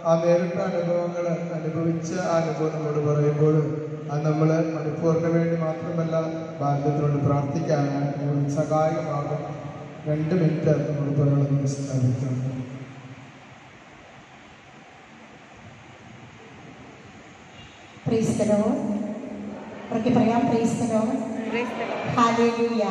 ആ നേരിട്ട അനുഭവങ്ങൾ അനുഭവിച്ച ആ അനുഭവം നമ്മോട് പറയുമ്പോൾ അത് നമ്മൾ മണിപ്പൂറിന് വേണ്ടി മാത്രമല്ല ഭാരതത്തിനോട് പ്രാർത്ഥിക്കാനാണ് നമ്മൾ സഹായമാകും രണ്ട് മിനിറ്റ് നമ്മൾ പറയാനുള്ളത് സ്ഥാപിക്കുന്നു പ്രൈസ് ദ ലോർഡ് ഉറക്കെ പറയാം പ്രൈസ് ദ ലോർഡ് ഹാലേലൂയ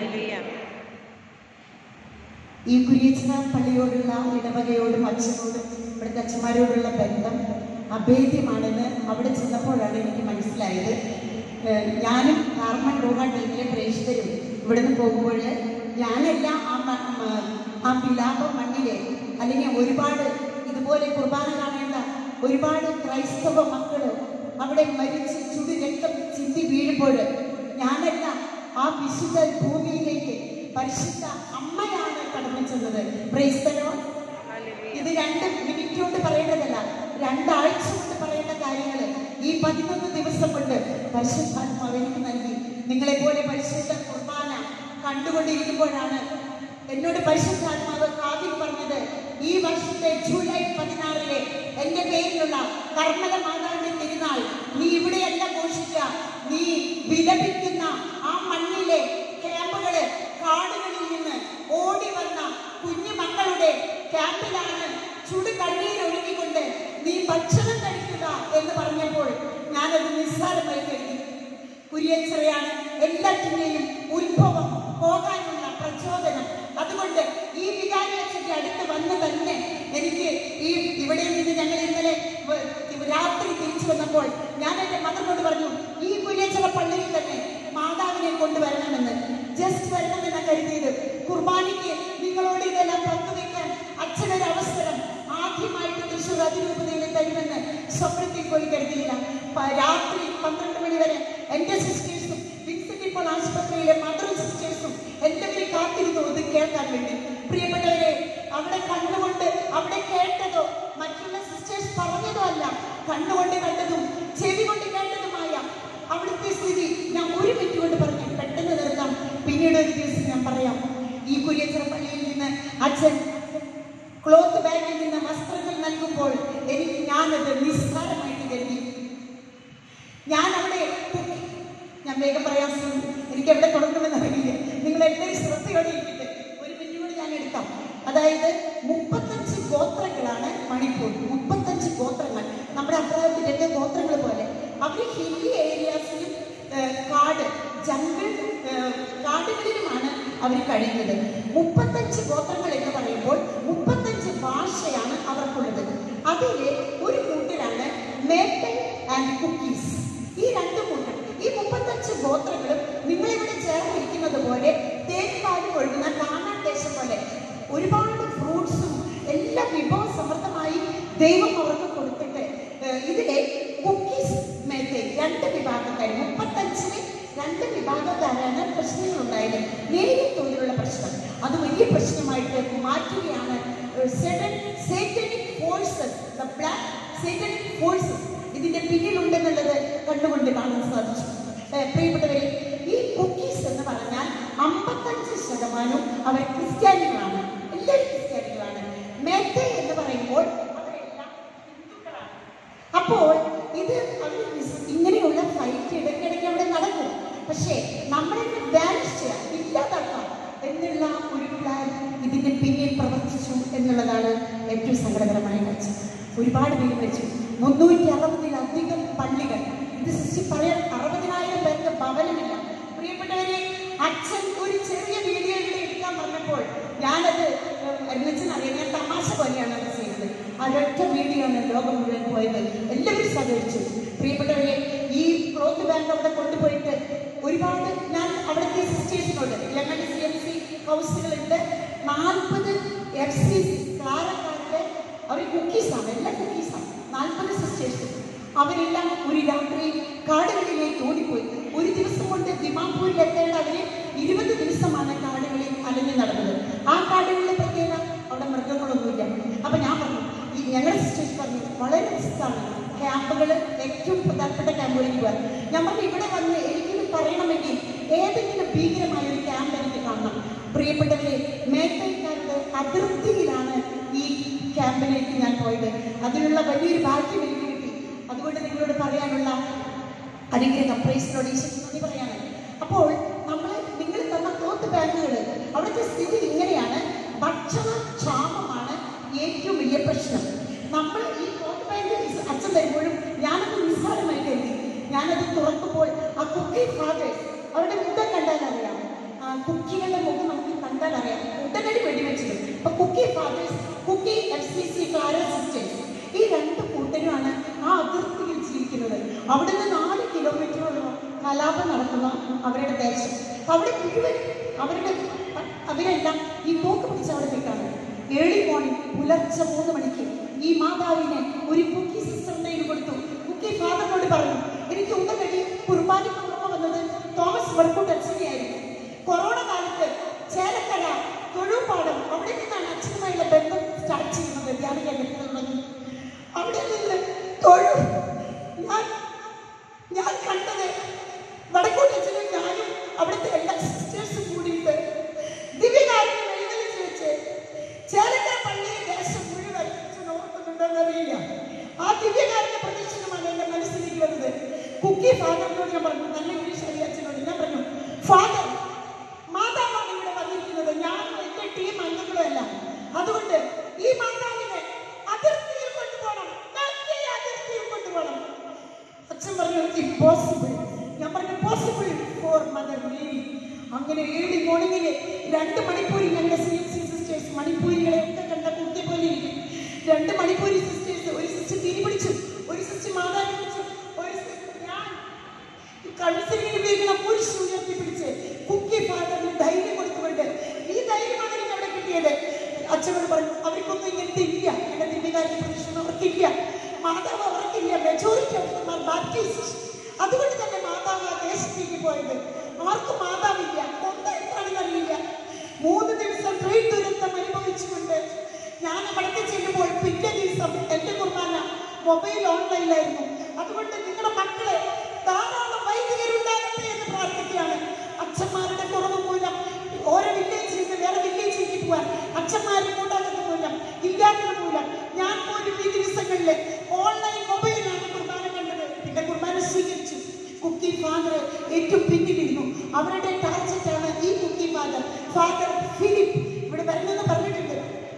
ഈ കുരിയച്ചന പള്ളിയോടുള്ള ഇടവകയോടും അച്ഛനോടും ഇവിടുത്തെ അച്ഛന്മാരോടുള്ള ബന്ധം അഭേദ്യമാണെന്ന് അവിടെ ചെന്നപ്പോഴാണ് എനിക്ക് മനസ്സിലായത് ഏഹ് ഞാനും കാർമൺ റോഹ ടീമിലെ പ്രേക്ഷിതരും ഇവിടുന്ന് പോകുമ്പോൾ ഞാനല്ല ആ മ- മ- ആ പിലാപ മണ്ണിലെ അല്ലെങ്കിൽ ഒരുപാട് ഇതുപോലെ കുർബാന കാണേണ്ട ഒരുപാട് ക്രൈസ്തവ മക്കള് അവിടെ മരിച്ച് ചുടി രക്തം ചിന്തി വീഴുമ്പോൾ ഞാനല്ല ആ വിശുദ്ധ ഭൂമിയിലേക്ക് പരിശുദ്ധ അമ്മയാണ് കടന്നു ചെന്നത് പ്രൈസ്തലോ ഇത് രണ്ട് മിനിറ്റ് കൊണ്ട് പറയേണ്ടതല്ല രണ്ടാഴ്ച കൊണ്ട് പറയേണ്ട കാര്യങ്ങൾ ഈ പതിനൊന്ന് ദിവസം കൊണ്ട് പരിശുദ്ധാത്മാവ് എനിക്ക് നൽകി നിങ്ങളെ പോലെ പരിശുദ്ധ കുർബാന കണ്ടുകൊണ്ടിരിക്കുമ്പോഴാണ് എന്നോട് പരിശുദ്ധാത്മാവ് കാതിൽ പറഞ്ഞത് ഈ വർഷത്തെ ജൂലൈ പതിനാറിലെ എന്റെ പേരിലുള്ള കർമ്മല മാതാവിന്റെ തിരുനാൾ നീ ഇവിടെയല്ല ഘോഷിക്കുക നീ വിലപിക്കുന്ന ആ മണ്ണിലെ ക്യാമ്പുകള് കാടുകളിൽ നിന്ന് ഓടി വന്ന കുഞ്ഞു മക്കളുടെ ക്യാമ്പിലാണ് ചുടു കണ്ണീർ ഒഴുകിക്കൊണ്ട് നീ ഭക്ഷണം കഴിക്കുക എന്ന് പറഞ്ഞപ്പോൾ ഞാനത് നിസ്സാരമായി കരുതി കുരിയച്ചറയാണ് എല്ലാറ്റിന്റെയും ഉത്ഭവം പോകാനുള്ള പ്രചോദനം അതുകൊണ്ട് ഈ വികാരിയച്ഛന്റെ അടുത്ത് വന്ന് തന്നെ എനിക്ക് ഈ ഇവിടെ നിന്ന് ഞങ്ങൾ ഇന്നലെ വ- രാത്രി തിരിച്ചു വന്നപ്പോൾ ഞാൻ എന്റെ മകനോട് പറഞ്ഞു ഈ കുരിയച്ചറ പള്ളിയിൽ തന്നെ മാതാവിനെ കൊണ്ടുവരണമെന്ന് ജസ്റ്റ് വരണമെന്ന് കരുതിയത് കുർബാനയ്ക്ക് നിങ്ങളോട് ഇതെല്ലാം പങ്കുവെക്കാൻ അച്ഛനൊരു അവസരം ആദ്യമായിട്ട് തൃശ്ശൂർ അതിരൂപതയിൽ തരുമെന്ന് സ്വപ്നത്തിൽ പോയി കരുതിയില്ല പ- രാത്രി പന്ത്രണ്ട് മണി വരെ എന്റെ സിസ്റ്റേഴ്സും വിൻസെന്റ് ഇപ്പോൾ ആശുപത്രിയിലെ മദർ സിസ്റ്റേഴ്സും എല്ലാവരും കാത്തിരുന്നു ഇത് കേൾക്കാൻ വേണ്ടി പ്രിയപ്പെട്ടവരെ അവിടെ കണ്ടുകൊണ്ട് അവിടെ കേട്ടതോ മറ്റുള്ള സിസ്റ്റേഴ്സ് പറഞ്ഞതോ അല്ല കണ്ണുകൊണ്ട് കണ്ടതും ചെവി കൊണ്ട് കേട്ടതുമായ അവിടുത്തെ സ്ഥിതി ഞാൻ ഒരു മിനിറ്റ് കൊണ്ട് പറഞ്ഞു പെട്ടെന്ന് നിർത്താം പിന്നീട് ഒരു ദിവസം ഞാൻ പറയാം ഈ കുര്യച്ചിറ പള്ളിയിൽ നിന്ന് അച്ഛൻ ക്ലോത്ത് ബാഗിൽ നിന്ന് വസ്ത്രങ്ങൾ നൽകുമ്പോൾ എനിക്ക് ഞാനത് നിസ്സാരമായിട്ട് കരുതി ഞാൻ അവിടെ കുക്കി- ഞാൻ വേഗം പറയാൻ ശ്രമിക്കും എനിക്ക് എവിടെ തുടങ്ങുമെന്ന് അറിയില്ല നിങ്ങൾ എല്ലാവരും ശ്രദ്ധയോടെ ഇരിക്കട്ടെ ഒരു മിനിറ്റ് കൂടി ഞാൻ എടുക്കാം അതായത് മുപ്പത്തഞ്ച് ഗോത്രങ്ങളാണ് മണിപ്പൂർ മുപ്പത്തഞ്ച് ഗോത്രങ്ങൾ നമ്മുടെ അഭിപ്രായത്തിലൊക്കെ ഗോത്രങ്ങൾ പോലെ അവർ ഹില്ലി ഏരിയാസിലും കാട് ജംഗിൾ കാടുകളിലുമാണ് അവർ കഴിയുന്നത് മുപ്പത്തഞ്ച് ഗോത്രങ്ങൾ എന്ന് പറയുമ്പോൾ മുപ്പത്തഞ്ച് ഭാഷയാണ് അവർക്കുള്ളത് അതിലെ ഒരു കൂട്ടിലാണ് മേപ്പൽ ആൻഡ് കുക്കീസ് ഈ രണ്ട് കൂട്ടം ഈ മുപ്പത്തഞ്ച് ഗോത്രങ്ങളും നിങ്ങളിവിടെ ചേർന്നിരിക്കുന്നത് പോലെ തേൻപാലും ഒഴുകുന്ന കാണാൻ ദേശം പോലെ ഒരുപാട് ഫ്രൂട്ട്സും എല്ലാം വിഭവ സമൃദ്ധമായി ദൈവം അവർക്ക് കൊടുത്തിട്ട് ഏഹ് ഇതിലെ കുക്കീസ് മേത്തെ രണ്ട് വിഭാഗക്കാർ മുപ്പത്തഞ്ചിന് രണ്ട് വിഭാഗക്കാരാണ് പ്രശ്നങ്ങളുണ്ടായത് നേരിയ തോതിലുള്ള പ്രശ്നം അത് വലിയ പ്രശ്നമായിട്ട് മാറ്റുകയാണ് Satanic Forces the black Satanic Forces ഇതിന്റെ പിന്നിലുണ്ടെന്നുള്ളത് കണ്ടുകൊണ്ട് കാണാൻ സാധിച്ചു ഏഹ് പ്രിയപ്പെട്ടവരെ ഈ കുക്കീസ് എന്ന് പറഞ്ഞാൽ അമ്പത്തഞ്ച് ശതമാനവും അവർ ക്രിസ്ത്യാനികളാണ് എല്ലാവരും ക്രിസ്ത്യാനികളാണ് മേത്തെ എന്ന് പറയുമ്പോൾ അവരെല്ലാം ഹിന്ദുക്കളാണ് അപ്പോൾ ഇത് അവർ മിസ്- ഇങ്ങനെയുള്ള ഫൈറ്റ് ഇടയ്ക്കിടയ്ക്ക് അവിടെ നടക്കും പക്ഷേ നമ്മളെ ബാലൻസ് ചെയ്യാം ഇല്ലാതാക്കാം എന്നുള്ള ഒരു പ്ലാൻ ഇതിന്റെ പിന്നിൽ പ്രവർത്തിച്ചു എന്നുള്ളതാണ് ഏറ്റവും സങ്കടകരമായ കാഴ്ച ഒരുപാട് പേര് മരിച്ചു മുന്നൂറ്റി അറുപതിലധികം പള്ളികൾ ഇത് സൃഷ്ടി പറയാൻ അറുപതിനായിരം പേർക്ക് ഭവനമില്ല പ്രിയപ്പെട്ടവരെ അച്ഛൻ ഒരു ചെറിയ വീഡിയോ ഇവിടെ എടുക്കാൻ പറഞ്ഞപ്പോൾ ഞാനത് അറിയാം ഞാൻ തമാശ പോലെയാണ് അത് ചെയ്തത് ഒരൊറ്റ വീഡിയോ ആണ് ലോകം മുഴുവൻ പോയത് എല്ലാവരും സഹകരിച്ചു പ്രിയപ്പെട്ടവരെ ഈ ക്ലോത്ത് ബാങ്ക് അവിടെ കൊണ്ടുപോയിട്ട് ഒരുപാട് ഞാൻ അവിടുത്തെ സിസ്റ്റേഴ്സിനോട് ഞങ്ങളുടെ സി എം സി ഹൗസുകളുണ്ട് നാൽപ്പത് എഫ് സി ക്ലാരക്കാരുടെ അവർ കുക്കീസാണ് എല്ലാം കുക്കീസാണ് നാൽപ്പത് സിസ്റ്റേഴ്സ് അവരെല്ലാം ഒരു രാത്രി കാടുകളിലേക്ക് ഓടിപ്പോയി ഒരു ദിവസം കൊണ്ട് ദിമാപൂരിൽ എത്തേണ്ട അവര് ഇരുപത് ദിവസമാണ് കാടുകളിൽ അലഞ്ഞു നടന്നത് ആ കാടുകളിലെ പ്രത്യേകത അവിടെ മൃഗങ്ങളൊന്നുമില്ല അപ്പൊ ഞാൻ പറഞ്ഞു ഈ ഞങ്ങളുടെ സിസ്റ്റേഴ്സ് പറഞ്ഞു വളരെ റിസ്ക്കാണ് ക്യാമ്പുകൾ ഏറ്റവും പ്രധാനപ്പെട്ട ക്യാമ്പുകളിൽ പോകാൻ ഞാൻ പറഞ്ഞു ഇവിടെ വന്ന് എനിക്കിത് പറയണമെങ്കിൽ ഏതെങ്കിലും ഭീകരമായ ഒരു ക്യാമ്പ് എനിക്ക് കാണണം പ്രിയപ്പെട്ടവരെ മേത്തൈക്കാരുടെ അതിർത്തിയിലാണ് ഈ ക്യാമ്പ് ക്യാമ്പിലേക്ക് ഞാൻ പോയത് അതിനുള്ള വലിയൊരു ഭാഗ്യം എനിക്ക് കിട്ടി അതുകൊണ്ട് നിങ്ങളോട് പറയാനുള്ള അനുഗ്രഹം പ്രൈസിനോട് ഈശ്വരൻ നന്ദി പറയാണ് അപ്പോൾ നമ്മൾ നിങ്ങൾ തന്ന ക്ലോത്ത് ബാഗുകൾ അവിടുത്തെ സ്ഥിതി ഇങ്ങനെയാണ് ഭക്ഷണ ക്ഷാമമാണ് ഏറ്റവും വലിയ പ്രശ്നം നമ്മൾ ഈ ക്ലോത്ത് ബാഗ് അച്ഛൻ തരുമ്പോഴും ഞാനത് നിസ്സാരമായി കരുതി ഞാനത് തുറക്കുമ്പോൾ ആ കുക്കി ഫാദേഴ്സ് അവരുടെ മുഖം കണ്ടാൽ അറിയാം ആ കുക്കികളുടെ മുഖം നമുക്ക് കണ്ടാൽ അറിയാം ഉടനടി വെടിവെച്ചത് അപ്പൊ Kuki fathers Kuki F C C Clara sisters ഈ രണ്ട് കൂട്ടരുമാണ് ആ അതിർത്തിയിൽ ജീവിക്കുന്നത് അവിടുന്ന് നാല് കിലോമീറ്ററോളം കലാപം നടക്കുന്ന അവരുടെ ദേശം അവിടെ മുഴുവൻ അവരുടെ അവരെല്ലാം ഈ തോക്ക് പിടിച്ച് അവിടെ നിൽക്കാണ് ഏഴി മോർണിംഗ് പുലർച്ചെ മൂന്ന് മണിക്ക് ഈ മാതാവിനെ ഒരു കുക്കി സിസ്റ്ററിന്റെ കയ്യിൽ കൊടുത്തു കുക്കി ഫാദറിനോട് പറഞ്ഞു എനിക്ക് ഉടനടി കുർബാന ഓർമ്മ വന്നത് തോമസ് വർക്കൂട്ട് അച്ഛനെയായിരുന്നു കൊറോണ കാലത്ത് ചേലക്കര തൊഴുപാടം അവിടെ നിന്നാണ് അച്ഛനുമായുള്ള ബന്ധം സ്റ്റാർട്ട് ചെയ്യുന്നത് ധ്യാന കേന്ദ്രത്തിൽ തുടങ്ങി അവിടെ നിന്ന് തൊഴു ഞാൻ ഞാൻ കണ്ടത് വടക്കോട്ടച്ഛനും ഞാനും അവിടുത്തെ എല്ലാ സിസ്റ്റേഴ്സും കൂടിയിട്ട് ദിവ്യകാര്യം എഴുന്നള്ളിച്ച് വെച്ച് ചേലക്കര പള്ളിയെ ദേശം മുഴുവൻ അച്ഛൻ ഓർക്കുന്നുണ്ടോന്ന് അറിയില്ല ആ ദിവ്യകാരുടെ പ്രദർശനമാണ് എന്റെ മനസ്സിലേക്ക് വന്നത് കുക്കി ഫാദറിനോട് ഞാൻ പറഞ്ഞു നല്ല ഇംഗ്ലീഷ് അറിയാം അച്ഛനോട് ഞാൻ പറഞ്ഞു ഫാദർ മാതാവാണ് ഇവിടെ വന്നിരിക്കുന്നത് ഞാനും എന്റെ ടീം അംഗങ്ങളും എല്ലാം അതുകൊണ്ട് ഈ മാതാവിനെ അതിർത്തിയിൽ കൊണ്ടുപോകണം മറ്റേ അതിർത്തിയിൽ കൊണ്ടുപോകണം അച്ഛൻ പറഞ്ഞു ഇമ്പോസിബിൾ ഞാൻ പറഞ്ഞു പോസിബിൾ ഫോർ മദർ മേരി അങ്ങനെ ഏഴ് മോർണിംഗില് രണ്ട് മണിപ്പൂരി ഞങ്ങളുടെ സി എം സി സിസ്റ്റേഴ്സ് മണിപ്പൂരികളെ ഒക്കെ കണ്ട കുട്ടി പോലെ ഇരിക്കും രണ്ട് മണിപ്പൂരി സിസ്റ്റേഴ്സ് ഒരു സിസ്റ്റർ തിരി പിടിച്ചു ഒരു സിസ്റ്റർ മാതാവിനെ പിടിച്ചു ഒരു സിസ്റ്റർ ഞാൻ കഴുത്തിലിങ്ങനെ ഉപയോഗിക്കുന്ന കുരിശ് ഉയർത്തി പിടിച്ച് കുക്കി ഫാദറിന് ധൈര്യം കൊടുത്തുകൊണ്ട് ഈ ധൈര്യമാണ് എനിക്ക് അവിടെ കിട്ടിയത് അച്ഛനോട് പറഞ്ഞു അവർക്കൊന്നും ഇങ്ങനത്തെ ഇല്ല എന്റെ ദിവ്യകാര്യ പ്രദർശനം അവർക്കില്ല മാതാവ് അവർക്കില്ല മെജോറിറ്റി ഓഫ് ബാപ്റ്റിസ്റ്റ് അതുകൊണ്ട് തന്നെ മാതാവ് ആ ദേശത്തേക്ക് പോയത് ആർക്കും മാതാവില്ല കൊണ്ട എന്താണെന്ന് അറിയില്ല മൂന്ന് ദിവസം ട്രെയിൻ ദുരന്തം അനുഭവിച്ചുകൊണ്ട് ഞാൻ അവിടേക്ക് ചെല്ലുമ്പോൾ പിറ്റേ ദിവസം എന്റെ കുർബാന മൊബൈൽ ഓൺലൈനിലായിരുന്നു അതുകൊണ്ട് നിങ്ങളുടെ മക്കളെ ധാരാളം വൈദികരുണ്ടാകട്ടെ എന്ന് പ്രാർത്ഥിക്കുകയാണ് അച്ഛന്മാരുടെ കുറവ് മൂലം ഓരോ വില്ലേജിൽ നിന്ന് വേറെ വില്ലേജിലേക്ക് പോകാൻ അച്ഛന്മാരെ ഉണ്ടാകുന്ന മൂലം ഇല്ലാത്തത് മൂലം ഞാൻ പോലും ഈ ദിവസങ്ങളിൽ ഓൺലൈൻ മൊബൈലാണ് കുർബാന കണ്ടത് പിന്നെ കുർബാന സ്വീകരിച്ചു കുക്കി ഫാദർ ഏറ്റവും പിന്നിലിരുന്നു അവരുടെ ടാർജറ്റാണ് ഈ കുക്കി ഫാദർ ഫാദർ ഫിലിപ്പ് ഇവിടെ വരുന്നെന്ന് പറഞ്ഞിട്ടുണ്ട്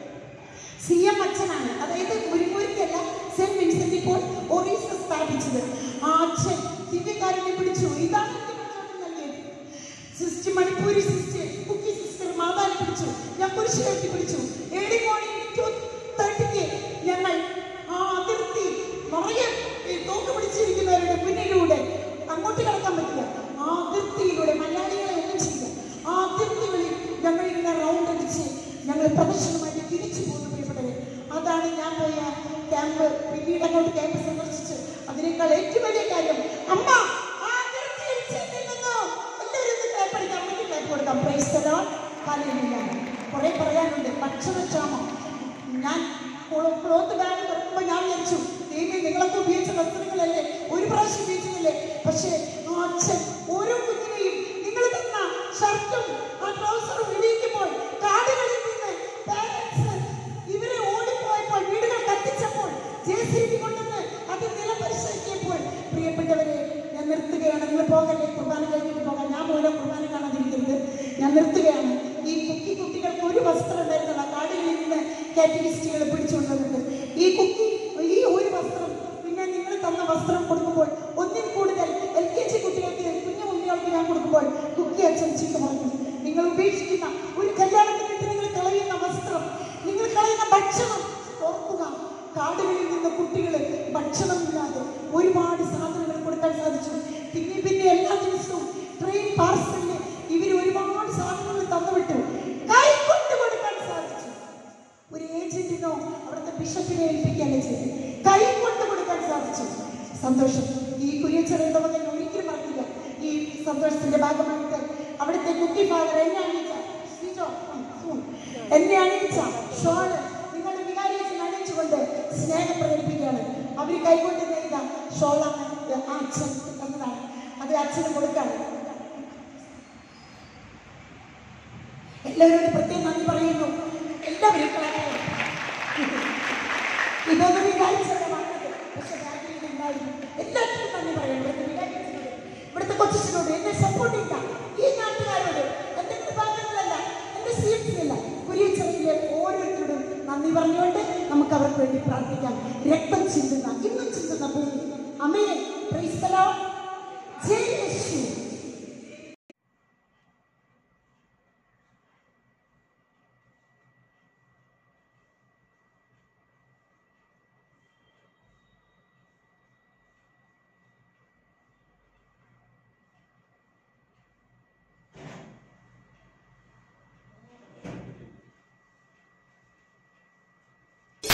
സി എം അച്ഛനാണ് അതായത് മുരിങ്ങൂരിക്കല്ല സെന്റ് വിൻസെന്റ് ഇപ്പോൾ ഒറീസ സ്ഥാപിച്ചത് ആ അച്ഛൻ ദിവ്യകാരനെ പിടിച്ചു ഇതാണ് എനിക്ക് പ്രചോദനം നൽകിയത് sister Manipuri sister Kuki sister മാതാവിനെ പിടിച്ചു ഞാൻ കുരിശ് കയറ്റി പിടിച്ചു ഏഴ് മോർണിംഗ് ടു തേർട്ടിക്ക് ഞങ്ങൾ ആ അതിർത്തി നിറയെ ഈ തോക്ക് പിടിച്ചിരിക്കുന്നവരുടെ മുന്നിലൂടെ അങ്ങോട്ട് കടക്കാൻ പറ്റില്ല ആ അതിർത്തിയിലൂടെ മലയാളികളെ ഒന്നും ചെയ്യില്ല ആ അതിർത്തികളിൽ ഞങ്ങൾ ഇങ്ങനെ റൗണ്ട് അടിച്ച് ഞങ്ങൾ പ്രദർശനമായിട്ട് തിരിച്ചു പോകുന്നു പ്രിയപ്പെട്ടവരെ അതാണ് ഞാൻ പോയ ക്യാമ്പ് പിന്നീട് അങ്ങോട്ട് ക്യാമ്പ് സന്ദർശിച്ച് അതിനേക്കാൾ ഏറ്റവും വലിയ കാര്യം അമ്മ ആ അതിർത്തിയിൽ ചെന്നിരുന്നു. എല്ലാവരും ഒന്ന് clap അടിക്കാം. അമ്മയ്ക്ക് clap കൊടുക്കാം. Praise the Lord. Hallelujah. കുറെ പറയാനുണ്ട് ഭക്ഷണക്ഷാമം ഞാൻ ക്ലോത്ത് ബാഗ് തുറക്കുമ്പോൾ ഞാൻ വിചാരിച്ചു ദൈവം നിങ്ങളൊക്കെ ഉപയോഗിച്ച വസ്ത്രങ്ങളല്ലേ ഒരു പ്രാവശ്യം ഉപയോഗിച്ചതല്ലേ പക്ഷേ ആ അച്ഛൻ ഓരോ കുഞ്ഞിനെയും നിങ്ങൾ തന്ന ഷർട്ടും ആ ട്രൗസറും ഇടിയിക്കുമ്പോൾ കാടുകളിൽ നിന്ന് പാരൻസ് ഇവരെ ഓടിപ്പോയപ്പോൾ വീടുകൾ കത്തിച്ചപ്പോൾ ജെ സി ബി കൊണ്ടുവന്ന് അത് നിലം പരിശോധിച്ചപ്പോൾ പ്രിയപ്പെട്ടവരെ ഞാൻ നിർത്തുകയാണ് നിങ്ങൾ പോകല്ലേ കുർബാന കഴിഞ്ഞിട്ട് പോകാം ഞാൻ മൂലം കുർബാന കാണാതിരിക്കരുത് ഞാൻ നിർത്തുകയാണ് ഈ കുക്കി കുട്ടികൾക്ക് ഒരു വസ്ത്രം ഉണ്ടായിരുന്നില്ല കാടുകളിൽ നിന്ന് കാറ്റഗിസ്റ്റുകൾ പിടിച്ചുകൊണ്ടുവന്നിട്ട് ഈ കുക്കി ഈ ഒരു വസ്ത്രം പിന്നെ നിങ്ങൾ തന്ന വസ്ത്രം കൊടുക്കുമ്പോൾ ഒന്നിൽ കൂടുതൽ എൽ കെ ജി കുട്ടികൾക്ക് കുഞ്ഞു കുട്ടികൾക്ക് ഞാൻ കൊടുക്കുമ്പോൾ കുക്കി അച്ഛൻ ചീത്ത പറഞ്ഞു നിങ്ങൾ ഉപേക്ഷിക്കുന്ന ഒരു കല്യാണത്തിനിട്ട് നിങ്ങൾ കളയുന്ന വസ്ത്രം നിങ്ങൾ കളയുന്ന ഭക്ഷണം ഓർക്കുക കാടുകളിൽ നിന്ന് കുട്ടികൾ ഭക്ഷണമില്ലാതെ ഒരുപാട് സാധനങ്ങൾ കൊടുക്കാൻ സാധിച്ചു പിന്നെ പിന്നെ എല്ലാ ദിവസവും ട്രെയിൻ പാർസലിന് ഇവർ ഒരുപാട് സാധനങ്ങൾ തന്നുവിട്ടു കൈ കൊണ്ട് കൊടുക്കാൻ സാധിച്ചു ഒരു ഏജന്റിനോ അവിടുത്തെ ബിഷപ്പിനെ ഏൽപ്പിക്കുകയല്ലേ ചെയ്ത് കൈ കൊണ്ട് കൊടുക്കാൻ സാധിച്ചു സന്തോഷം ഈ കുര്യച്ചെറിയ ഞാൻ ഒരിക്കലും മറക്കില്ല ഈ സന്തോഷത്തിന്റെ ഭാഗമായിട്ട് അവിടുത്തെ കുട്ടി ഫാദർ എന്നെ അണിയിച്ച ശ്രീജോ, ഉം, ഉം. എന്നെ അണിയിച്ച ഷോള് നിങ്ങളുടെ വികാരിയച്ഛൻ അണിയിച്ചുകൊണ്ട് സ്നേഹം പ്രകടിപ്പിക്കുകയാണ് അവർ കൈകൊണ്ട് നെയ്ത ഷോളാണ് ആ അച്ഛൻ എന്നതാണ് അത് അച്ഛന് കൊടുക്കാണ് എല്ലാവരോടും പ്രത്യേകം നന്ദി പറയുന്നു എല്ലാവരും clap ചെയ്യണം. വികാരിച്ചല്ല വന്നത് പക്ഷെ ബാഗിൽ ഉണ്ടായിരുന്നു എല്ലാവർക്കും നന്ദി പറയണം ഇവിടുത്തെ വികാരിച്ചോട് ഇവിടുത്തെ കൊച്ചിനോട് എന്നെ സപ്പോർട്ട് ചെയ്ത ഈ നാട്ടുകാരോട് എന്റെ വിഭാഗത്തിലല്ല എന്റെ സി എം സിയല്ല കുരിയച്ചറിയിലെ ഓരോരുത്തരോടും നന്ദി പറഞ്ഞുകൊണ്ട് നമുക്ക് അവർക്ക് വേണ്ടി പ്രാർത്ഥിക്കാം രക്തം ചിന്തുന്ന ഇന്നും ചിന്തുന്ന ഭൂമി അമേ പ്രൈസ്തലോ